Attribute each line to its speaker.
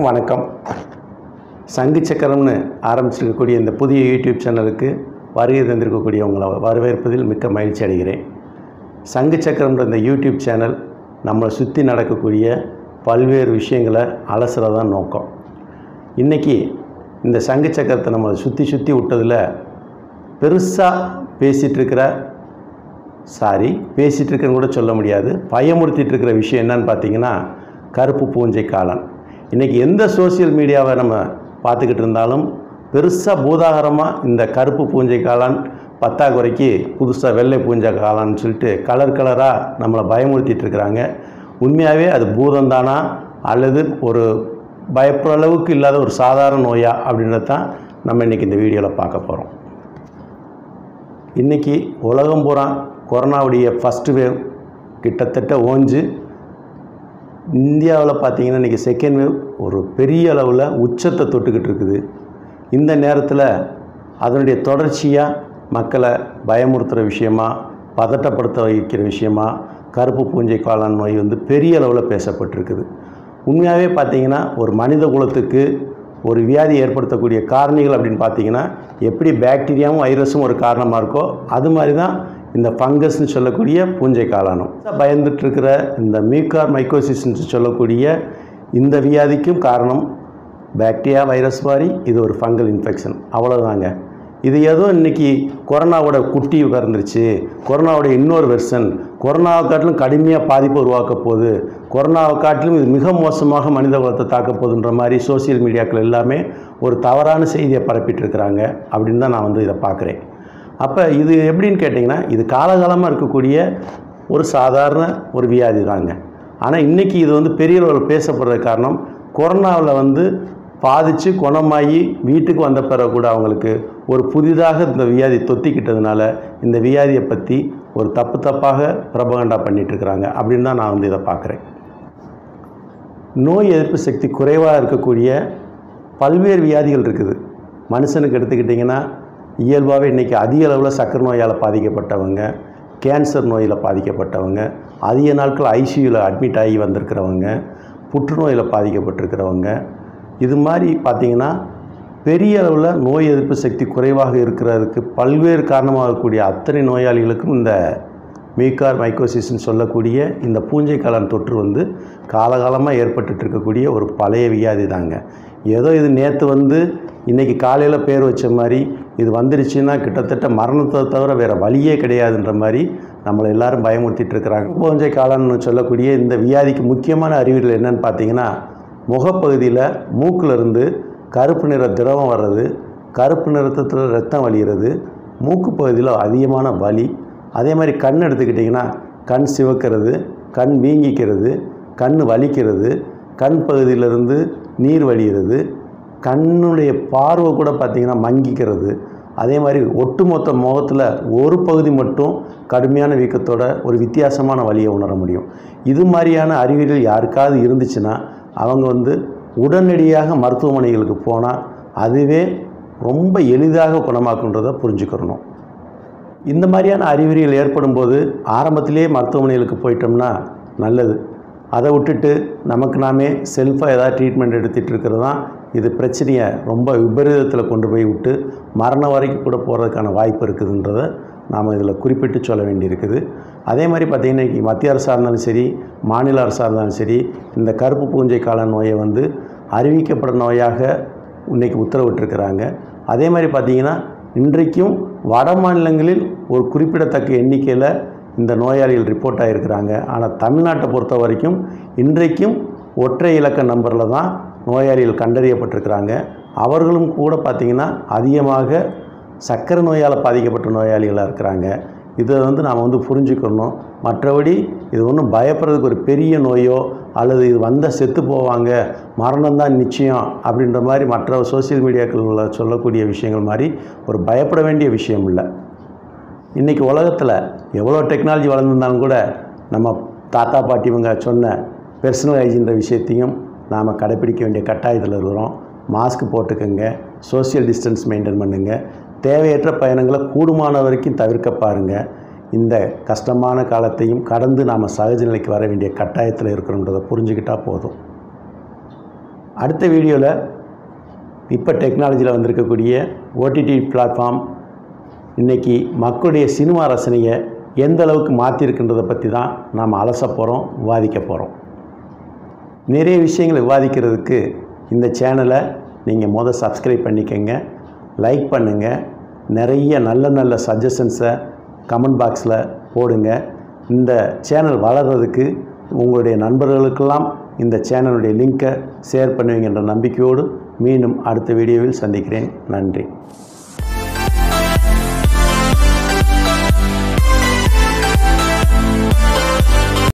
Speaker 1: அனைவருக்கும் வணக்கம் சங்கு சக்கரம்னு ஆரம்பிச்சிருக்கக்கூடிய இந்த புதிய யூடியூப் சேனலுக்கு வருகை தந்திருக்கக்கூடிய உங்களை வரவேற்பதில் மிக்க மகிழ்ச்சி அடைகிறேன் சங்கு சக்கரம்ன்ற இந்த யூடியூப் சேனல் நம்மளை சுற்றி நடக்கக்கூடிய பல்வேறு விஷயங்களை அலசுறதான் நோக்கம் இன்றைக்கி இந்த சங்கு சக்கரத்தை நம்மளை சுற்றி சுற்றி விட்டதில் பெருசாக பேசிகிட்டு இருக்கிற சாரி பேசிகிட்டு இருக்கேன்னு கூட சொல்ல முடியாது பயமுறுத்திட்டு இருக்கிற விஷயம் என்னன்னு பார்த்தீங்கன்னா கருப்பு பூஞ்சை காளான் இன்றைக்கி எந்த சோஷியல் மீடியாவை நம்ம பார்த்துக்கிட்டு இருந்தாலும் பெருசாக பூதாகரமாக இந்த கருப்பு பூஞ்சை காளான் பத்தாக்குறைக்கு புதுசாக வெள்ளை பூஞ்சை காளான்னு சொல்லிட்டு கலர் கலராக நம்மளை பயமுறுத்திட்டு இருக்கிறாங்க உண்மையாகவே அது பூதம்தானா அல்லது ஒரு பயப்படுற அளவுக்கு இல்லாத ஒரு சாதாரண நோயா அப்படின்றத தான் நம்ம இன்றைக்கி இந்த வீடியோவில் பார்க்க போகிறோம் இன்றைக்கி உலகம் பூரா கொரோனாவுடைய ஃபஸ்ட்டு வேவ் கிட்டத்தட்ட ஓஞ்சு இந்தியாவில் பார்த்தீங்கன்னா இன்றைக்கி செகண்ட் வேவ் ஒரு பெரிய அளவில் உச்சத்தை தொட்டுக்கிட்டு இருக்குது இந்த நேரத்தில் அதனுடைய தொடர்ச்சியாக மக்களை பயமுறுத்துகிற விஷயமா பதட்டப்படுத்த வைக்கிற விஷயமா கருப்பு பூஞ்சை காளான் நோய் வந்து பெரிய அளவில் பேசப்பட்டிருக்குது உண்மையாகவே பார்த்தீங்கன்னா ஒரு மனித குலத்துக்கு ஒரு வியாதி ஏற்படுத்தக்கூடிய காரணிகள் அப்படின்னு பார்த்தீங்கன்னா எப்படி பாக்டீரியாவும் வைரஸும் ஒரு காரணமாக இருக்கோ அது மாதிரி தான் இந்த ஃபங்கஸ்னு சொல்லக்கூடிய பூஞ்சை காளானும் பயந்துட்டு இருக்கிற இந்த மியூகார் மைக்கோசிஸ்ன்னு சொல்லக்கூடிய இந்த வியாதிக்கும் காரணம் பாக்டீரியா வைரஸ் மாதிரி இது ஒரு ஃபங்கல் இன்ஃபெக்ஷன் அவ்வளோதாங்க இது ஏதோ இன்றைக்கி கொரோனாவோட குட்டி பிறந்துருச்சு கொரோனாவோட இன்னொரு வெர்ஷன் கொரோனாவை காட்டிலும் கடுமையாக பாதிப்பு உருவாக்க போகுது கொரோனாவை காட்டிலும் இது மிக மோசமாக மனித குலத்தை தாக்க போகுதுன்ற மாதிரி சோசியல் மீடியாக்கள் எல்லாமே ஒரு தவறான செய்தியை பரப்பிட்டு இருக்கிறாங்க அப்படின்னு தான் நான் வந்து இதை பார்க்குறேன் அப்போ இது எப்படின்னு கேட்டிங்கன்னா இது காலகாலமாக இருக்கக்கூடிய ஒரு சாதாரண ஒரு வியாதி தாங்க ஆனால் இன்றைக்கி இது வந்து பெரிய அளவில் பேசப்படுற காரணம் கொரோனாவில் வந்து பாதித்து குணமாகி வீட்டுக்கு வந்த பிறகு கூட அவங்களுக்கு ஒரு புதிதாக இந்த வியாதி தொத்திக்கிட்டதுனால இந்த வியாதியை பற்றி ஒரு தப்பு தப்பாக பிரபகண்டா பண்ணிகிட்ருக்குறாங்க அப்படின்னு தான் நான் வந்து இதை பார்க்குறேன் நோய் எதிர்ப்பு சக்தி குறைவாக இருக்கக்கூடிய பல்வேறு வியாதிகள் இருக்குது மனுஷனுக்கு எடுத்துக்கிட்டிங்கன்னா இயல்பாகவே இன்றைக்கி அதிக அளவில் சக்கரை நோயால் பாதிக்கப்பட்டவங்க கேன்சர் நோயில் பாதிக்கப்பட்டவங்க அதிக நாட்கள் ஐசியூவில் அட்மிட் ஆகி வந்திருக்கிறவங்க புற்றுநோயில் பாதிக்கப்பட்டிருக்கிறவங்க இது மாதிரி பார்த்திங்கன்னா பெரிய அளவில் நோய் எதிர்ப்பு சக்தி குறைவாக இருக்கிறதுக்கு பல்வேறு காரணமாக இருக்கக்கூடிய அத்தனை நோயாளிகளுக்கும் இந்த மீகார் மைக்கோசிஸ்ன்னு சொல்லக்கூடிய இந்த பூஞ்சை காளான் தொற்று வந்து காலகாலமாக ஏற்பட்டுட்டு இருக்கக்கூடிய ஒரு பழைய வியாதி தாங்க ஏதோ இது நேற்று வந்து இன்றைக்கி காலையில் பேர் வச்ச மாதிரி இது வந்துருச்சுன்னா கிட்டத்தட்ட மரணத்தை தவிர வேறு வழியே கிடையாதுன்ற மாதிரி நம்மளை எல்லாரும் பயமுறுத்திட்டு இருக்கிறாங்க பூஞ்சை காளான்னு சொல்லக்கூடிய இந்த வியாதிக்கு முக்கியமான அறிகுறிகள் என்னன்னு பார்த்தீங்கன்னா முகப்பகுதியில் மூக்கிலிருந்து கருப்பு நிற திரவம் வர்றது கருப்பு நிறத்தில் ரத்தம் வலிகிறது மூக்கு பகுதியில் அதிகமான வலி அதே மாதிரி கண் எடுத்துக்கிட்டிங்கன்னா கண் சிவக்கிறது கண் வீங்கிக்கிறது கண் வலிக்கிறது கண் பகுதியிலிருந்து நீர் வழிகிறது கண்ணுடைய பார்வை கூட பார்த்திங்கன்னா மங்கிக்கிறது அதே மாதிரி ஒட்டுமொத்த முகத்தில் ஒரு பகுதி மட்டும் கடுமையான வீக்கத்தோட ஒரு வித்தியாசமான வழியை உணர முடியும் இது மாதிரியான அறிகுறிகள் யாருக்காவது இருந்துச்சுன்னா அவங்க வந்து உடனடியாக மருத்துவமனைகளுக்கு போனால் அதுவே ரொம்ப எளிதாக குணமாக்குன்றதை புரிஞ்சுக்கிறணும் இந்த மாதிரியான அறிகுறிகள் ஏற்படும் போது ஆரம்பத்திலேயே மருத்துவமனைகளுக்கு போயிட்டோம்னா நல்லது அதை விட்டுட்டு நமக்கு நாமே செல்ஃபாக ஏதாவது ட்ரீட்மெண்ட் எடுத்துகிட்டு இருக்கிறது தான் இது பிரச்சனையை ரொம்ப விபரீதத்தில் கொண்டு போய் விட்டு மரணம் வரைக்கும் கூட போகிறதுக்கான வாய்ப்பு இருக்குதுன்றதை நாம் இதில் குறிப்பிட்டு சொல்ல வேண்டியிருக்குது அதே மாதிரி பார்த்திங்கன்னா இன்றைக்கி மத்திய அரசாக இருந்தாலும் சரி மாநில அரசாக இருந்தாலும் சரி இந்த கருப்பு பூஞ்சை கால நோயை வந்து அறிவிக்கப்பட நோயாக இன்றைக்கி உத்தரவிட்டிருக்கிறாங்க அதே மாதிரி பார்த்திங்கன்னா இன்றைக்கும் வட மாநிலங்களில் ஒரு குறிப்பிடத்தக்க எண்ணிக்கையில் இந்த நோயாளிகள் ரிப்போர்ட் ஆகியிருக்கிறாங்க ஆனால் தமிழ்நாட்டை பொறுத்த வரைக்கும் இன்றைக்கும் ஒற்றை இலக்க நம்பரில் தான் நோயாளிகள் கண்டறியப்பட்டிருக்கிறாங்க அவர்களும் கூட பார்த்திங்கன்னா அதிகமாக சர்க்கரை நோயால் பாதிக்கப்பட்ட நோயாளிகளாக இருக்கிறாங்க இதை வந்து நாம் வந்து புரிஞ்சுக்கணும் மற்றபடி இது ஒன்றும் பயப்படுறதுக்கு ஒரு பெரிய நோயோ அல்லது இது வந்தால் செத்து போவாங்க மரணம் தான் நிச்சயம் அப்படின்ற மாதிரி மற்ற சோசியல் மீடியாக்களில் சொல்லக்கூடிய விஷயங்கள் மாதிரி ஒரு பயப்பட வேண்டிய விஷயம் இல்லை இன்றைக்கி உலகத்தில் எவ்வளோ டெக்னாலஜி வளர்ந்துருந்தாலும் கூட நம்ம தாத்தா பாட்டி இவங்க சொன்ன பெர்சனல் ஹைஜின்ற விஷயத்தையும் நாம் கடைப்பிடிக்க வேண்டிய கட்டாயத்தில் இருக்கிறோம் மாஸ்க் போட்டுக்கோங்க சோஷியல் டிஸ்டன்ஸ் மெயின்டைன் பண்ணுங்கள் தேவையற்ற பயணங்களை கூடுமான வரைக்கும் தவிர்க்க பாருங்கள் இந்த கஷ்டமான காலத்தையும் கடந்து நாம் சகஜ நிலைக்கு வர வேண்டிய கட்டாயத்தில் இருக்கிறோன்றதை புரிஞ்சுக்கிட்டால் போதும் அடுத்த வீடியோவில் இப்போ டெக்னாலஜியில் வந்திருக்கக்கூடிய ஓடிடி பிளாட்ஃபார்ம் இன்றைக்கி மக்களுடைய சினிமா ரசனையை எந்த அளவுக்கு மாற்றிருக்குன்றதை பற்றி தான் நாம் அலச போகிறோம் விவாதிக்க போகிறோம் நிறைய விஷயங்களை விவாதிக்கிறதுக்கு இந்த சேனலை நீங்கள் மொதல் சப்ஸ்கிரைப் பண்ணிக்கங்க லைக் பண்ணுங்கள் நிறைய நல்ல நல்ல சஜஷன்ஸை கமெண்ட் பாக்ஸில் போடுங்க இந்த சேனல் வளர்கிறதுக்கு உங்களுடைய நண்பர்களுக்கெல்லாம் இந்த சேனலுடைய லிங்க்கை ஷேர் பண்ணுவீங்கன்ற நம்பிக்கையோடு மீண்டும் அடுத்த வீடியோவில் சந்திக்கிறேன் நன்றி